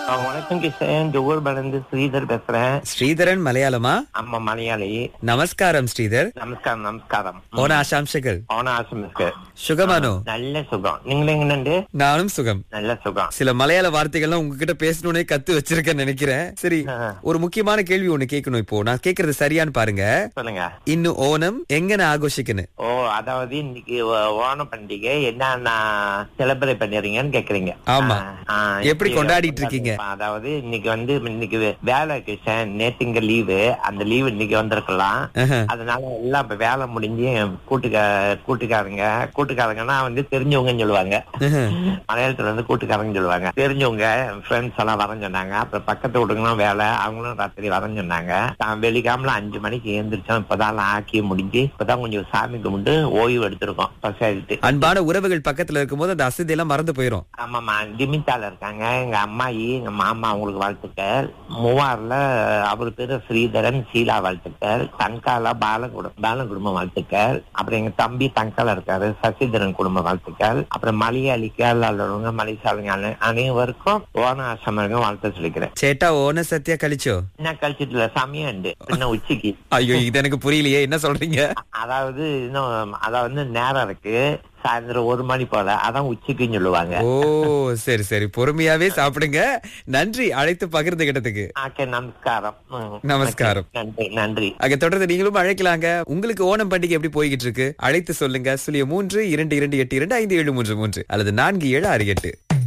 வணக்கம் கிஷன் ஜோகர்பல இருந்து ஸ்ரீதர் பேசுறேன் ಶ್ರೀಧರನ್ ಮಲಯಾಳಮ ஆமா மலையாளி ನಮಸ್ಕಾರಂ ಶ್ರೀಧರ್ நமஸ்காரம் நமஸ்காரம் ഓണ ആശംസകൾ ஓன ஆசமிஸ்க்கு சுகமானோ நல்ல சுகம் நீங்க எங்கன்னு நானும் சுகம் நல்ல சுகம் சில மலையாள வார்த்தைகள்லாம் உங்ககிட்ட பேசணும்னே கத்து வச்சிருக்கேன்னு நினைக்கிறேன் சரி ஒரு முக்கியமான கேள்வி ஒண்ணு கேட்கணும் இப்போ நான் கேக்குறது சரியான்னு பாருங்க சொல்லுங்க இன்னும் ஓணம் எங்கன ஆகோஷிக்கணும் ஓ அதாவது இன்னைக்கு ஓ- ஓணம் பண்டிகை என்னென்ன செலிப்ரேட் பண்ணிடுறீங்கன்னு கேக்குறீங்க ஆமா. ஆ, ஆ, எப்படி கொண்டாடிட்டு இருக்கீங்க? அதாவது இன்னைக்கு வந்து இன்னைக்கு வே- வேலை கிஷன் நேத்து இங்க லீவு அந்த லீவு இன்னைக்கு வந்திருக்கலாம் ஆஹா. அதனால எல்லாம் இப்ப வேலை முடிஞ்சு கூட்டுக்கா கூட்டுக்காரங்க கூட்டுக்காரங்கன்னா வந்து தெரிஞ்சவங்கன்னு சொல்லுவாங்க மலையாளத்துல வந்து கூட்டுக்காரங்க சொல்லுவாங்க தெரிஞ்சவங்க ஃப்ரெண்ட்ஸ் எல்லாம் வரேன்னு சொன்னாங்க அப்புறம் பக்கத்து வீட்டுங்களும் வேலை அவங்களும் ராத்திரி வரேன்னு சொன்னாங்க நான் வெளிக்காமல அஞ்சு மணிக்கு எழுந்திரிச்சோம் இப்பதான் எல்லாம் ஆக்கி முடிஞ்சு இப்பதான் கொஞ்சம் சாமி கும்பிட்டு ஓய்வு எடுத்திருக்கோம் பசாயிட்டு அன்பான உறவுகள் பக்கத்துல இருக்கும்போது அந்த அசதி எல்லாம் மறந்து போயிரும் ஆமாமா டிமிட்டால இருக்காங்க எங்க அம்மாயி எங்க மாமா அவங்களுக்கு வாழ்த்துக்கள் மூவார்ல அவர் பேரு ஸ்ரீதரன் சீலா வாழ்த்துக்கள் தங்கால பாலகுடும் பாலன் குடும்ப வாழ்த்துக்கள் அப்புறம் எங்க தம்பி தங்கால இருக்காரு சசிதரன் குடும்ப வாழ்த்துக்கள் அப்புறம் மலையாளி கேரளால உள்ளவங்க மலைசாலிங்க அனை- அனைவருக்கும் ஓன ஆசிரமங்க வாழ்த்து சொல்லிக்கிறேன் சேட்டா ஓன சத்தியா கழிச்சோ என்ன கழிச்சிட்டுல சமயம் உண்டு இன்னும் உச்சிக்கு ஐயோ இது எனக்கு புரியலையே என்ன சொல்றீங்க அதாவது இன்னும் அதாவது நேரம் இருக்கு சாயந்தரம் ஒரு மணி போல அதான் உச்சிக்குன்னு சொல்லுவாங்க ஓ சரி சரி பொறுமையாவே சாப்பிடுங்க நன்றி அழைத்து பகிர்ந்துகிட்டதுக்கு ஓகே நமஸ்காரம் ம். நமஸ்காரம். நன்றி நன்றி அங்க தொடர்ந்து நீங்களும் அழைக்கலாங்க உங்களுக்கு ஓணம் பண்டிகை எப்படி போய்கிட்டு இருக்கு அழைத்து சொல்லுங்க சுழிய மூன்று இரண்டு இரண்டு எட்டு இரண்டு ஐந்து ஏழு மூன்று மூன்று அல்லது நான்கு ஏழு ஆறு எட்டு